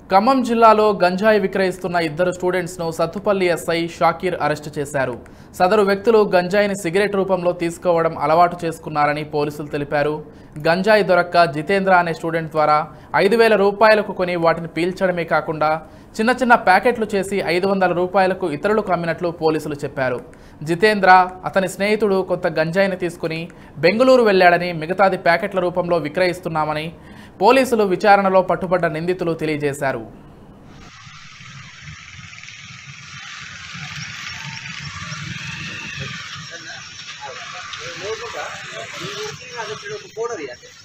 ఖమ్మం జిల్లాలో గంజాయి విక్రయిస్తున్న ఇద్దరు స్టూడెంట్స్ను సత్తుపల్లి ఎస్ఐ షాకీర్ అరెస్టు చేశారు సదరు వ్యక్తులు గంజాయిని సిగరెట్ రూపంలో తీసుకోవడం అలవాటు చేసుకున్నారని పోలీసులు తెలిపారు గంజాయి దొరక్క జితేంద్ర అనే స్టూడెంట్ ద్వారా ఐదు వేల రూపాయలకు కొని వాటిని పీల్చడమే కాకుండా చిన్న చిన్న ప్యాకెట్లు చేసి ఐదు వందల రూపాయలకు ఇతరులకు అమ్మినట్లు పోలీసులు చెప్పారు జితేంద్ర అతని స్నేహితుడు కొంత గంజాయిని తీసుకుని బెంగళూరు వెళ్లాడని మిగతాది ప్యాకెట్ల రూపంలో విక్రయిస్తున్నామని పోలీసులు విచారణలో పట్టుబడ్డ నిందితులు తెలియజేశారు కోడది అంటే